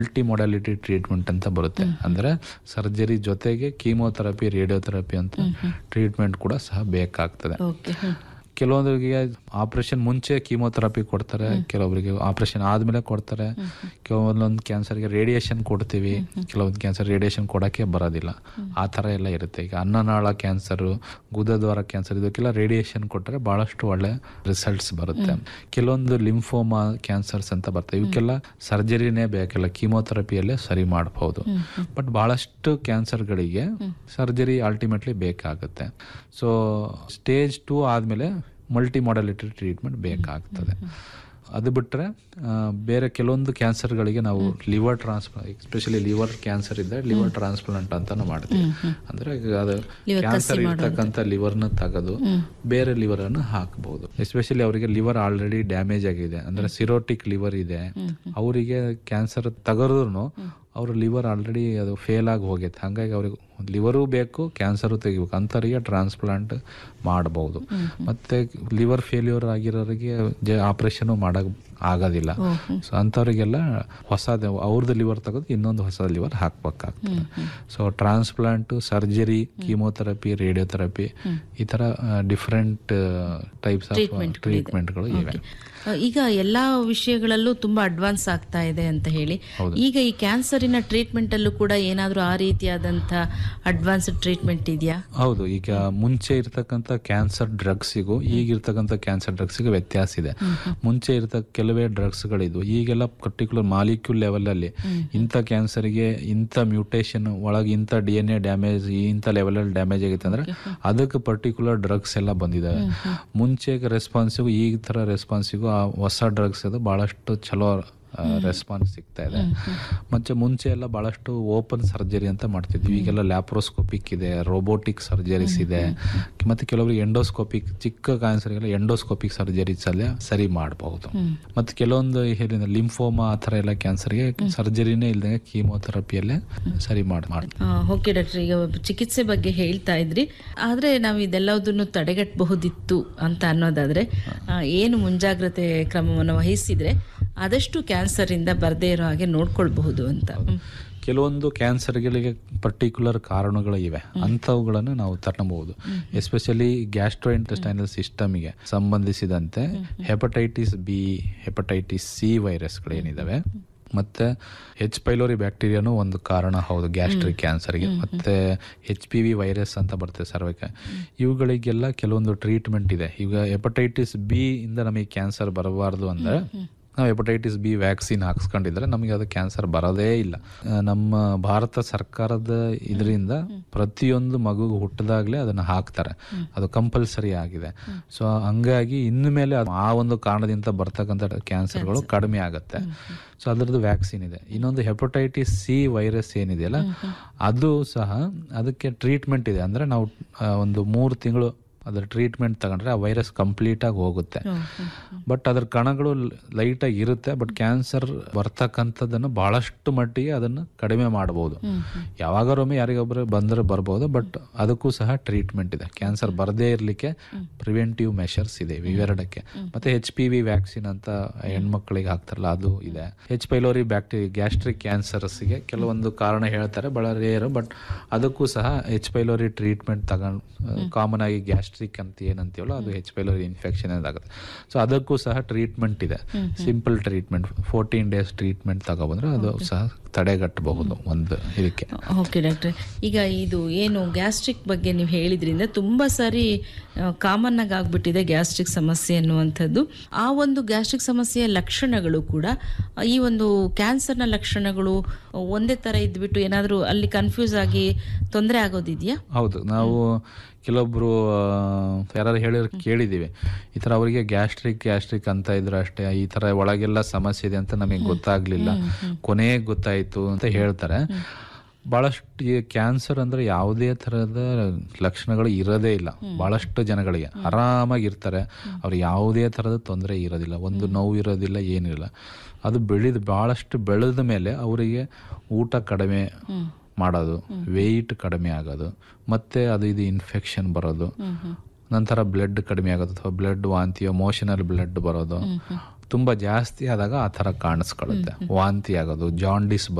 Multi modality treatment ಅಂತ ಬರುತ್ತೆ ಅಂದ್ರೆ ಸರ್ಜರಿ ಜೊತೆಗೆ ಕೀಮೋಥೆರಪಿ ರೇಡಿಯೋಥೆರಪಿ ಅಂತ ಟ್ರೀಟ್ಮೆಂಟ್ ಕೂಡ ಸಹ ಬೇಕಾಗ್ತದೆ ಓಕೆ ಕೆಲವೊಂದರಿಗೆ ಆಪರೇಷನ್ ಮುಂಚೆ ಕೀಮೋಥೆರಪಿ ಕೊಡ್ತಾರೆ ಕೆಲವೊಬ್ಬರಿಗೆ ಆಪರೇಷನ್ ಆದ್ಮೇಲೆ ಕೊಡ್ತಾರೆ ಕೆಲವೊಂದೊಂದು ಕ್ಯಾನ್ಸರ್ಗೆ ರೇಡಿಯೇಷನ್ ಕೊಡ್ತೀವಿ ಕೆಲವೊಂದು ಕ್ಯಾನ್ಸರ್ ರೇಡಿಯೇಷನ್ ಕೊಡೋಕ್ಕೆ ಬರೋದಿಲ್ಲ ಆ ಥರ ಎಲ್ಲ ಇರುತ್ತೆ ಈಗ ಅನ್ನನಾಳ ಕ್ಯಾನ್ಸರು ಗುದದ್ವಾರ ಕ್ಯಾನ್ಸರ್ ಇದಕ್ಕೆಲ್ಲ ರೇಡಿಯೇಷನ್ ಕೊಟ್ಟರೆ ಭಾಳಷ್ಟು ಒಳ್ಳೆ ರಿಸಲ್ಟ್ಸ್ ಬರುತ್ತೆ ಕೆಲವೊಂದು ಲಿಂಫೋಮಾ ಕ್ಯಾನ್ಸರ್ಸ್ ಅಂತ ಬರ್ತವೆ ಇವಕ್ಕೆಲ್ಲ ಸರ್ಜರಿನೇ ಬೇಕಿಲ್ಲ ಕೀಮೋಥೆರಪಿಯಲ್ಲೇ ಸರಿ ಮಾಡಬಹುದು ಬಟ್ ಭಾಳಷ್ಟು ಕ್ಯಾನ್ಸರ್ಗಳಿಗೆ ಸರ್ಜರಿ ಅಲ್ಟಿಮೇಟ್ಲಿ ಬೇಕಾಗುತ್ತೆ ಸೊ ಸ್ಟೇಜ್ ಟೂ ಆದಮೇಲೆ ಮಲ್ಟಿ ಮಾಡಲಿಟಿ ಟ್ರೀಟ್ಮೆಂಟ್ ಬೇಕಾಗ್ತದೆ ಅದು ಬಿಟ್ಟರೆ ಬೇರೆ ಕೆಲವೊಂದು ಕ್ಯಾನ್ಸರ್ಗಳಿಗೆ ನಾವು liver transplant especially liver cancer ಇದ್ದರೆ ಲಿವರ್ ಟ್ರಾನ್ಸ್ಪ್ಲಾಂಟ್ ಅಂತಾನು ಮಾಡ್ತೀವಿ ಅಂದ್ರೆ ಈಗ ಅದು ಕ್ಯಾನ್ಸರ್ ಇರ್ತಕ್ಕಂಥ ಲಿವರ್ನ ತೆಗೆದು ಬೇರೆ ಲಿವರ್ ಅನ್ನು ಹಾಕಬಹುದು ಎಸ್ಪೆಷಲಿ ಅವರಿಗೆ ಲಿವರ್ ಆಲ್ರೆಡಿ ಡ್ಯಾಮೇಜ್ ಆಗಿದೆ ಅಂದ್ರೆ ಸಿರೋಟಿಕ್ ಲಿವರ್ ಇದೆ ಅವರಿಗೆ ಕ್ಯಾನ್ಸರ್ ತಗದ್ರು ಅವ್ರ ಲಿವರ್ ಆಲ್ರೆಡಿ ಅದು ಫೇಲ್ ಆಗಿ ಹೋಗೈತೆ ಹಾಗಾಗಿ ಅವ್ರಿಗೆ ಲಿವರು ಬೇಕು ಕ್ಯಾನ್ಸರು ತೆಗಿಬೇಕು ಅಂಥವ್ರಿಗೆ ಟ್ರಾನ್ಸ್ಪ್ಲಾಂಟ್ ಮಾಡಬಹುದು ಮತ್ತೆ ಲಿವರ್ ಫೇಲ್ಯೂರ್ ಆಗಿರೋರಿಗೆ ಜ ಆಪ್ರೇಷನ್ ಮಾಡಕ್ ಆಗೋದಿಲ್ಲ ಸೊ ಅಂಥವ್ರಿಗೆಲ್ಲ ಹೊಸದ ಅವ್ರದ್ದು ಲಿವರ್ ತೆಗೆದು ಇನ್ನೊಂದು ಹೊಸ ಲಿವರ್ ಹಾಕ್ಬೇಕಾಗ್ತದೆ so transplant surgery chemotherapy radiotherapy ಈ ಥರ ಡಿಫ್ರೆಂಟ್ ಟೈಪ್ಸ್ ಆಫ್ ಟ್ರೀಟ್ಮೆಂಟ್ಗಳು ಇವೆ ಈಗ ಎಲ್ಲಾ ವಿಷಯಗಳಲ್ಲೂ ತುಂಬಾ ಅಡ್ವಾನ್ಸ್ ಆಗ್ತಾ ಇದೆ ಅಂತ ಹೇಳಿ ಈಗ ಈ ಕ್ಯಾನ್ಸರಿನ ಟ್ರೀಟ್ಮೆಂಟ್ ಅಲ್ಲೂ ಕೂಡ ಏನಾದ್ರೂ ಆ ರೀತಿಯಾದಂತ ಅಡ್ವಾನ್ಸ್ಡ್ ಟ್ರೀಟ್ಮೆಂಟ್ ಇದೆಯಾ ಹೌದು ಈಗ ಮುಂಚೆ ಇರ್ತಕ್ಕಂಥ ಕ್ಯಾನ್ಸರ್ ಡ್ರಗ್ಸಿಗೂ ಈಗ ಇರ್ತಕ್ಕಂಥ ಕ್ಯಾನ್ಸರ್ ಡ್ರಗ್ಸಿಗೂ ವ್ಯತ್ಯಾಸ ಇದೆ ಮುಂಚೆ ಇರ್ತಕ್ಕ ಕೆಲವೇ ಡ್ರಗ್ಸ್ಗಳಿದ್ವು ಈಗೆಲ್ಲ ಪರ್ಟಿಕ್ಯುಲರ್ ಮಾಲಿಕ್ಯೂಲ್ ಲೆವೆಲ್ ಅಲ್ಲಿ ಇಂಥ ಕ್ಯಾನ್ಸರ್ಗೆ ಇಂಥ ಮ್ಯೂಟೇಷನ್ ಒಳಗೆ ಇಂಥ ಡಿ ಎನ್ ಎ ಡ್ಯಾಮೇಜ್ ಇಂಥ ಲೆವೆಲ್ ಅಲ್ಲಿ ಡ್ಯಾಮೇಜ್ ಆಗೈತೆ ಅಂದ್ರೆ ಅದಕ್ಕೆ ಪರ್ಟಿಕ್ಯುಲರ್ ಡ್ರಗ್ಸ್ ಎಲ್ಲ ಬಂದಿದ್ದಾವೆ ಮುಂಚೆ ರೆಸ್ಪಾನ್ಸಿಗೂ ಈ ತರ ರೆಸ್ಪಾನ್ಸಿಗೂ ಆ ಹೊಸ ಡ್ರಗ್ಸ್ ಅದು ಬಹಳಷ್ಟು ಚಲೋ ರೆಸ್ಪಾನ್ಸ್ ಸಿಗ್ತಾ ಇದೆ ಮತ್ತೆ ಮುಂಚೆ ಎಲ್ಲ ಬಹಳಷ್ಟು ಓಪನ್ ಸರ್ಜರಿ ಅಂತ ಮಾಡ್ತಿದ್ವಿ ಈಗೆಲ್ಲ ಲ್ಯಾಪ್ರೋಸ್ಕೋಪಿಕ್ ಇದೆ ರೋಬೋಟಿಕ್ ಸರ್ಜರೀಸ್ ಇದೆ ಮತ್ತೆ ಕೆಲವರಿಗೆ ಎಂಡೋಸ್ಕೋಪಿಕ್ ಚಿಕ್ಕ ಕ್ಯಾನ್ಸರ್ಗೆಲ್ಲ ಎಂಡೋಸ್ಕೋಪಿಕ್ ಸರ್ಜರೀಸ್ ಅಲ್ಲೇ ಸರಿ ಮಾಡಬಹುದು ಮತ್ತೆ ಕೆಲವೊಂದು ಹೇಳಿದ ಲಿಂಫೋಮಾ ಆ ಥರ ಎಲ್ಲ ಕ್ಯಾನ್ಸರ್ಗೆ ಸರ್ಜರಿನೇ ಇಲ್ಲದೆ ಕೀಮೋಥೆರಪಿಯಲ್ಲೇ ಸರಿ ಮಾಡಿ ಮಾಡಿ ಓಕೆ ಡಾಕ್ಟರ್ ಈಗ ಚಿಕಿತ್ಸೆ ಬಗ್ಗೆ ಹೇಳ್ತಾ ಇದ್ರಿ ಆದ್ರೆ ನಾವು ಇದೆಲ್ಲದನ್ನು ತಡೆಗಟ್ಟಬಹುದಿತ್ತು ಅಂತ ಅನ್ನೋದಾದ್ರೆ ಆ, ಏನು ಮುಂಜಾಗ್ರತೆ ಕ್ರಮವನ್ನು ವಹಿಸಿದ್ರೆ ಆದಷ್ಟು ಕ್ಯಾನ್ಸರ್ ಇಂದ ಬರದೇ ಇರೋ ಹಾಗೆ ನೋಡ್ಕೊಳ್ಬಹುದು ಅಂತ ಹ್ಮ್. ಕೆಲವೊಂದು ಕ್ಯಾನ್ಸರ್ಗಳಿಗೆ ಪರ್ಟಿಕ್ಯುಲರ್ ಕಾರಣಗಳು ಇವೆ ಅಂಥವುಗಳನ್ನು ನಾವು ತರಬಹುದು ಎಸ್ಪೆಷಲಿ ಗ್ಯಾಸ್ಟ್ರೋ ಇಂಟೆಸ್ಟೈನಲ್ ಸಿಸ್ಟಮ್ಗೆ ಸಂಬಂಧಿಸಿದಂತೆ ಹೆಪಟೈಟಿಸ್ ಬಿ ಹೆಪಟೈಟಿಸ್ ಸಿ ವೈರಸ್ಗಳೇನಿದಾವೆ ಮತ್ತೆ ಹೆಚ್ ಪೈಲೋರಿ ಬ್ಯಾಕ್ಟೀರಿಯಾನು ಒಂದು ಕಾರಣ ಹೌದು ಗ್ಯಾಸ್ಟ್ರಿಕ್ ಕ್ಯಾನ್ಸರ್ಗೆ ಮತ್ತೆ ಹೆಚ್ ಪಿ ವಿ ವೈರಸ್ ಅಂತ ಬರ್ತದೆ ಸರ್ವೈಕ ಇವುಗಳಿಗೆಲ್ಲ ಕೆಲವೊಂದು ಟ್ರೀಟ್ಮೆಂಟ್ ಇದೆ ಈಗ ಹೆಪಟೈಟಿಸ್ ಬಿ ಇಂದ ನಮಗೆ ಕ್ಯಾನ್ಸರ್ ಬರಬಾರ್ದು ಅಂದ್ರೆ ನಾವು ಹೆಪಟೈಟಿಸ್ ಬಿ ವ್ಯಾಕ್ಸಿನ್ ಹಾಕ್ಸ್ಕೊಂಡಿದ್ರೆ ನಮಗೆ ಅದು ಕ್ಯಾನ್ಸರ್ ಬರೋದೇ ಇಲ್ಲ ಆ, ನಮ್ಮ ಭಾರತ ಸರ್ಕಾರದ ಇದರಿಂದ ಪ್ರತಿಯೊಂದು ಮಗುಗೆ ಹುಟ್ಟಿದಾಗಲೇ ಅದನ್ನು ಹಾಕ್ತಾರೆ ಅದು ಕಂಪಲ್ಸರಿ ಆಗಿದೆ ಸೊ ಹಂಗಾಗಿ ಇನ್ನು ಮೇಲೆ ಅದು ಆ ಒಂದು ಕಾರಣದಿಂದ ಬರ್ತಕ್ಕಂಥ ಕ್ಯಾನ್ಸರ್ಗಳು ಕಡಿಮೆ ಆಗುತ್ತೆ ಸೊ ಅದರದ್ದು ವ್ಯಾಕ್ಸಿನ್ ಇದೆ ಇನ್ನೊಂದು ಹೆಪಟೈಟಿಸ್ ಸಿ ವೈರಸ್ ಏನಿದೆಯಲ್ಲ ಅದು ಸಹ ಅದಕ್ಕೆ ಟ್ರೀಟ್ಮೆಂಟ್ ಇದೆ ಅಂದ್ರೆ ನಾವು ಆ, ಒಂದು ಮೂರು ತಿಂಗಳು ಅದರ ಟ್ರೀಟ್ಮೆಂಟ್ ತಗೊಂಡ್ರೆ ಆ ವೈರಸ್ ಕಂಪ್ಲೀಟ್ ಆಗಿ ಹೋಗುತ್ತೆ ಬಟ್ ಅದ್ರ ಕಣಗಳು ಲೈಟ್ ಆಗಿ ಇರುತ್ತೆ ಬಟ್ ಕ್ಯಾನ್ಸರ್ ಬರ್ತಕ್ಕಂಥದ್ದನ್ನು ಬಹಳಷ್ಟು ಮಟ್ಟಿಗೆ ಅದನ್ನು ಕಡಿಮೆ ಮಾಡಬಹುದು ಯಾವಾಗಾರೊಮ್ಮೆ ಯಾರಿಗೊಬ್ಬರು ಬಂದ್ರೆ ಬರ್ಬೋದು ಬಟ್ ಅದಕ್ಕೂ ಸಹ ಟ್ರೀಟ್ಮೆಂಟ್ ಇದೆ ಕ್ಯಾನ್ಸರ್ ಬರದೇ ಇರಲಿಕ್ಕೆ ಪ್ರಿವೆಂಟಿವ್ ಮೆಷರ್ಸ್ ಇದೆ ಇವೆರಡಕ್ಕೆ ಮತ್ತೆ ಎಚ್ ಪಿ ವಿ ವ್ಯಾಕ್ಸಿನ್ ಅಂತ ಹೆಣ್ಮಕ್ಳಿಗೆ ಹಾಕ್ತಾರಲ್ಲ ಅದು ಇದೆ ಹೆಚ್ ಪೈಲೋರಿ ಬ್ಯಾಕ್ಟೀರಿಯಾ ಗ್ಯಾಸ್ಟ್ರಿಕ್ ಕ್ಯಾನ್ಸರ್ಸ್ಗೆ ಕೆಲವೊಂದು ಕಾರಣ ಹೇಳ್ತಾರೆ ಬಹಳ ರೇರ್ ಬಟ್ ಅದಕ್ಕೂ ಸಹ ಹೆಚ್ ಪೈಲೋರಿ ಟ್ರೀಟ್ಮೆಂಟ್ ತಗೊಂಡು ಕಾಮನ್ ಆಗಿ ಗ್ಯಾಸ್ಟ್ರಿಕ್ ಅಂತ ಏನಂತೀವಲ್ಲ ಅದು ಹೆಚ್ ಪೈಲೋರಿ ಇನ್ಫೆಕ್ಷನ್ ಆಗುತ್ತೆ ಸೊ ಅದಕ್ಕೂ ಸಹ ಟ್ರೀಟ್ಮೆಂಟ್ ಇದೆ simple treatment fourteen days treatment ತಗೊಬಂದ್ರೆ ಅದು ಸಹ ತಡೆಗಟ್ಟಬಹುದು ಒಂದು ಇದಕ್ಕೆ ಓಕೆ ಡಾಕ್ಟ್ರೆ ಈಗ ಇದು ಏನು ಗ್ಯಾಸ್ಟ್ರಿಕ್ ಬಗ್ಗೆ ನೀವು ಹೇಳಿದ್ರಿಂದ ತುಂಬ ಸಾರಿ ಕಾಮನ್ ಆಗಿ ಆಗ್ಬಿಟ್ಟಿದೆ ಗ್ಯಾಸ್ಟ್ರಿಕ್ ಸಮಸ್ಯೆ ಅನ್ನುವಂಥದ್ದು ಆ ಒಂದು ಗ್ಯಾಸ್ಟ್ರಿಕ್ ಸಮಸ್ಯೆಯ ಲಕ್ಷಣಗಳು ಕೂಡ ಆ, ಈ ಒಂದು ಕ್ಯಾನ್ಸರ್ನ ಲಕ್ಷಣಗಳು ಒಂದೇ ಥರ ಇದ್ಬಿಟ್ಟು ಏನಾದರೂ ಅಲ್ಲಿ ಕನ್ಫ್ಯೂಸ್ ಆಗಿ ತೊಂದರೆ ಆಗೋದಿದೆಯಾ ಹೌದು ನಾವು ಕೆಲವೊಬ್ರು ಯಾರು ಹೇಳಿರ್ ಕೇಳಿದ್ದೀವಿ ಈ ಥರ ಅವರಿಗೆ ಗ್ಯಾಸ್ಟ್ರಿಕ್ ಗ್ಯಾಸ್ಟ್ರಿಕ್ ಅಂತ ಇದ್ರು ಅಷ್ಟೇ ಈ ಥರ ಒಳಗೆಲ್ಲ ಸಮಸ್ಯೆ ಇದೆ ಅಂತ ನಮಗೆ ಗೊತ್ತಾಗ್ಲಿಲ್ಲ ಕೊನೆಗೆ ಗೊತ್ತಾಯ್ತು ಅಂತ ಹೇಳ್ತಾರೆ ಬಹಳಷ್ಟು ಈ ಕ್ಯಾನ್ಸರ್ ಅಂದ್ರೆ ಯಾವುದೇ ಥರದ ಲಕ್ಷಣಗಳು ಇರೋದೇ ಇಲ್ಲ ಬಹಳಷ್ಟು ಜನಗಳಿಗೆ ಆರಾಮಾಗಿ ಇರ್ತಾರೆ ಅವ್ರು ಯಾವುದೇ ಥರದ ತೊಂದರೆ ಇರೋದಿಲ್ಲ ಒಂದು ನೋವು ಇರೋದಿಲ್ಲ ಏನಿಲ್ಲ ಅದು ಬೆಳೆದು ಬಹಳಷ್ಟು ಬೆಳೆದ ಮೇಲೆ ಅವರಿಗೆ ಊಟ ಕಡಿಮೆ ಮಾಡೋದು ವೆಯ್ಟ್ ಕಡಿಮೆ ಆಗೋದು ಮತ್ತೆ ಅದು ಇದು ಇನ್ಫೆಕ್ಷನ್ ಬರೋದು ನಂತರ ಬ್ಲಡ್ ಕಡಿಮೆ ಆಗೋದು ಅಥವಾ ಬ್ಲಡ್ ವಾಂತಿ ಮೋಷನಲ್ ಬ್ಲಡ್ ಬರೋದು ತುಂಬಾ ಜಾಸ್ತಿ ಆದಾಗ ಆ ತರ ಕಾಣಿಸ್ಕೊಳ್ಳುತ್ತೆ ವಾಂತಿ ಆಗೋದು ಜಾಂಡಿಸ್